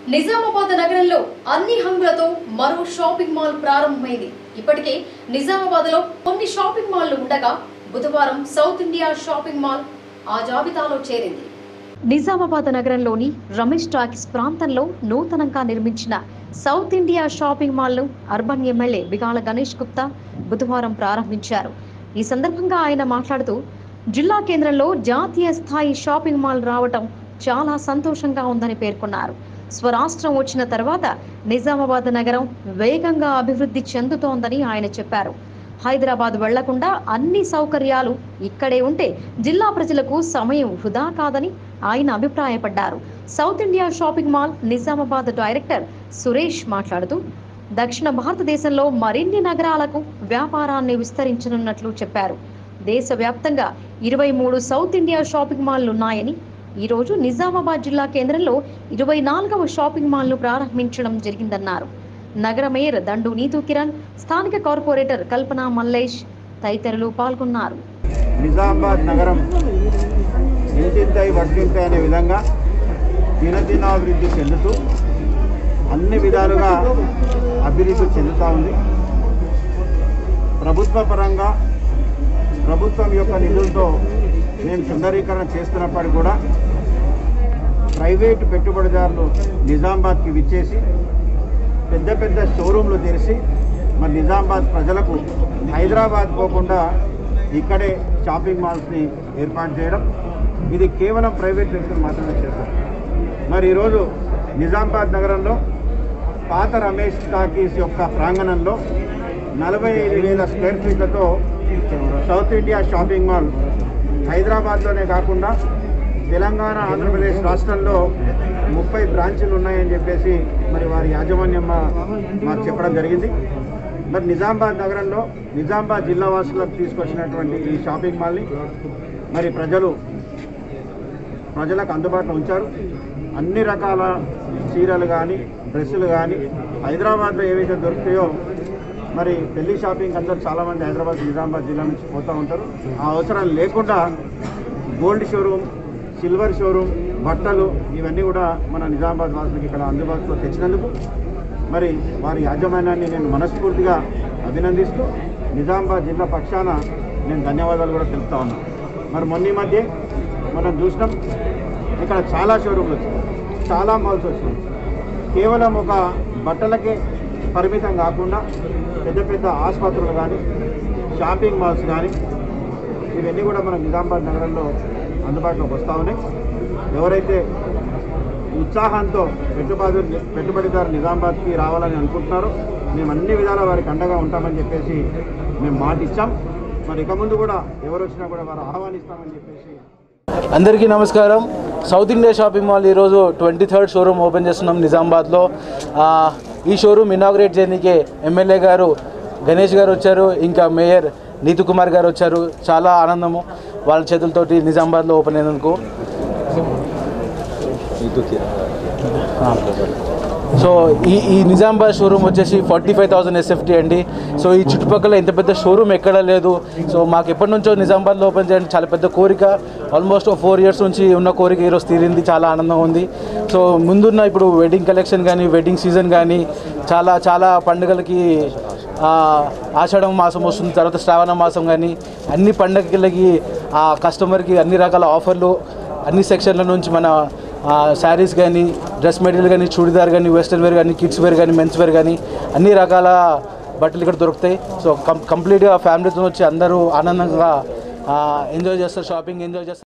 నిజామాబాద్ నగరంలో అన్ని హంగులతో మరో షాపింగ్ మాల్ ప్రారంభమైంది ఇప్పటికే నిజామాబాద్ లో కొన్ని షాపింగ్ మాల్లు ఉండగా బుధవారం సౌత్ ఇండియా షాపింగ్ మాల్ ఆ జాబితాలో చేరింది నిజామాబాద్ నగరంలోని రమేష్ టాకీస్ ప్రాంతంలో నూతనంగా నిర్మించిన సౌత్ ఇండియా షాపింగ్ మాల్ను అర్బన్ ఎమ్మెల్యే బిగాల గణేష్ గుప్తా బుధవారం ప్రారంభించారు ఈ సందర్భంగా ఆయన మాట్లాడుతూ జిల్లా కేంద్రంలో జాతీయ స్థాయి షాపింగ్ మాల్ రావటం చాలా సంతోషంగా ఉందని పేర్కొన్నారు స్వరాష్ట్రం వచ్చిన తర్వాత నిజామాబాద్ నగరం వేగంగా అభివృద్ధి చెందుతోందని ఆయన చెప్పారు హైదరాబాద్ వెళ్లకుండా అన్ని సౌకర్యాలు ఇక్కడే ఉంటే జిల్లా ప్రజలకు సమయం వృధా కాదని ఆయన అభిప్రాయపడ్డారు south India shopping mall Nizamabad director Suresh మాట్లాడుతూ దక్షిణ భారతదేశంలో మరిన్ని నగరాలకు వ్యాపారాన్ని విస్తరించనున్నట్లు చెప్పారు దేశవ్యాప్తంగా ఇరవై మూడు సౌత్ ఇండియా షాపింగ్ మాల్లు ఉన్నాయని ఈరోజు నిజామాబాద్ జిల్లా కేంద్రంలో ఇరవై నాలుగవ షాపింగ్ మాల్ను ప్రారంభించడం జరిగిందన్నారు నగర మేయర్ దండు నీతు కిరణ్ స్థానిక కార్పొరేటర్ కల్పన మల్లేష్ తదితరులు పాల్గొన్నారు నిజామాబాద్ నగరం ఇంటింతై వర్తింతాయి అనే విధంగా దినదినాభివృద్ధి చెందుతూ అన్ని విధాలుగా అభివృద్ధి చెందుతూ ఉంది ప్రభుత్వ పరంగా ప్రభుత్వం యొక్క నిధులతో మేము సుందరీకరణ చేస్తున్నప్పటికీ కూడా ప్రైవేటు పెట్టుబడిదారులు నిజామాబాద్కి విచ్చేసి పెద్ద పెద్ద షోరూంలు తెరిచి మరి నిజామాబాద్ ప్రజలకు హైదరాబాద్ పోకుండా ఇక్కడే షాపింగ్ మాల్స్ని ఏర్పాటు చేయడం ఇది కేవలం ప్రైవేట్ వ్యక్తులు మాత్రమే చేస్తారు మరి ఈరోజు నిజామాబాద్ నగరంలో పాత రమేష్ టాకీస్ యొక్క ప్రాంగణంలో నలభై ఐదు వేల స్క్వేర్ ఫీట్లతో సౌత్ ఇండియా షాపింగ్ మాల్ హైదరాబాద్లోనే కాకుండా తెలంగాణ ఆంధ్రప్రదేశ్ రాష్ట్రంలో ముప్పై బ్రాంచులు ఉన్నాయని చెప్పేసి మరి వారి యాజమాన్యం మా- మాకు చెప్పడం జరిగింది మరి నిజామాబాద్ నగరంలో నిజామాబాద్ జిల్లా వాసులకు తీసుకొచ్చినటువంటి ఈ షాపింగ్ మాల్ని మరి ప్రజలు ప్రజలకు అందుబాటులో ఉంచారు అన్ని రకాల చీరలు కానీ డ్రెస్సులు కానీ హైదరాబాద్లో ఏవైతే దొరుకుతాయో మరి పెళ్లి షాపింగ్ అందరూ చాలామంది హైదరాబాద్ నిజామాబాద్ జిల్లా నుంచి పోతూ ఉంటారు ఆ అవసరం లేకుండా గోల్డ్ షోరూమ్ సిల్వర్ షోరూమ్ బట్టలు ఇవన్నీ కూడా మన నిజామాబాద్ వాసులకు ఇక్కడ అందుబాటులో తెచ్చినందుకు మరి వారి యాజమాన్యాన్ని నేను మనస్ఫూర్తిగా అభినందిస్తూ నిజామాబాద్ జిల్లా పక్షాన నేను ధన్యవాదాలు కూడా తెలుపుతా ఉన్నాను మరి మొన్న ఈ మధ్య మనం చూసినాం ఇక్కడ చాలా షోరూమ్లు వచ్చినాయి చాలా మాల్స్ వచ్చినాయి కేవలం ఒక బట్టలకే పరిమితం కాకుండా పెద్ద పెద్ద ఆసుపత్రులు కానీ షాపింగ్ మాల్స్ కానీ ఇవన్నీ కూడా మన నిజామాబాద్ నగరంలో అందుబాటులోకి వస్తూ ఉన్నాయి ఎవరైతే ఉత్సాహంతో పెట్టుబడి పెట్టుబడిదారు నిజామాబాద్కి రావాలని అనుకుంటున్నారో మేము అన్ని విధాల వారికి అండగా ఉంటామని చెప్పేసి మేము మాట ఇచ్చాం మరి ఇక ముందు కూడా ఎవరు వచ్చినా కూడా వారు ఆహ్వానిస్తామని చెప్పేసి అందరికీ నమస్కారం సౌత్ ఇండియా షాపింగ్ మాల్ ఈరోజు ట్వంటీ థర్డ్ షోరూమ్ ఓపెన్ చేస్తున్నాం నిజామాబాద్లో ఆ, ఈ షోరూమ్ ఇనాగ్రేట్ చేయడానికి ఎమ్మెల్యే గారు గణేష్ గారు వచ్చారు ఇంకా మేయర్ నీతు కుమార్ గారు వచ్చారు చాలా ఆనందము వాళ్ళ చేతులతోటి నిజామాబాద్లో ఓపెన్ అయినందుకు ఆ. సో ఈ ఈ నిజామాబాద్ షోరూమ్ వచ్చేసి ఫార్టీ ఫైవ్ థౌసండ్ ఎస్ఎఫ్టీ అండి సో ఈ చుట్టుపక్కల ఇంత పెద్ద షోరూమ్ ఎక్కడా లేదు సో మాకు ఎప్పటి నుంచో నిజామాబాద్లో ఓపెన్ చేయండి చాలా పెద్ద కోరిక ఆల్మోస్ట్ ఫోర్ ఇయర్స్ నుంచి ఉన్న కోరిక ఈరోజు తీరింది చాలా ఆనందంగా ఉంది సో ముందున్న ఇప్పుడు వెడ్డింగ్ కలెక్షన్ కానీ వెడ్డింగ్ సీజన్ కానీ చాలా చాలా పండుగలకి ఆ, ఆషాఢం మాసం వస్తుంది తర్వాత శ్రావణ మాసం కానీ అన్ని పండగలకి ఆ కస్టమర్కి అన్ని రకాల ఆఫర్లు అన్ని సెక్షన్ల నుంచి మన శారీస్ కానీ డ్రెస్ మెటీరియల్ కానీ చూడిదార్ కానీ వెస్ట్రన్ వేర్ కానీ కిడ్స్ వేర్ కానీ మెన్స్ వేర్ కానీ అన్ని రకాల బట్టలు ఇక్కడ దొరుకుతాయి సో కం కంప్లీట్గా ఫ్యామిలీతో వచ్చి అందరూ ఆనందంగా ఎంజాయ్ చేస్తారు షాపింగ్ ఎంజాయ్ చేస్తారు